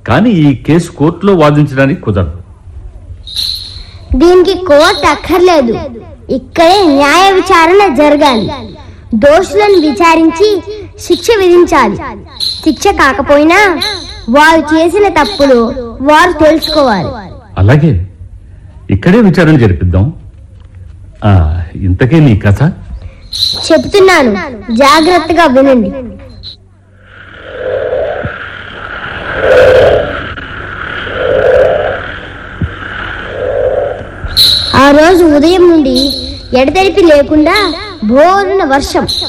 కానీ ఈ కేసు కోర్టులో వాదించడానికి కుదరదు దీనికి కోర్టు అక్కర్లేదు ఇక్కడే న్యాయ విచారణ జరగాలి దోషులను విచారించి శిక్ష విధించాలి శిక్ష కాకపోయినా వారు చేసిన తప్పులు వారు తెలుసుకోవాలి అలాగే ఇక్కడే విచారణ జరిపిద్దాం ఆ, ఇంతకే నీ కథ చెప్తున్నాను జాగ్రత్తగా వినండి ఆ రోజు ఉదయం నుండి ఎడతెరిపి లేకుండా బోరున వర్షం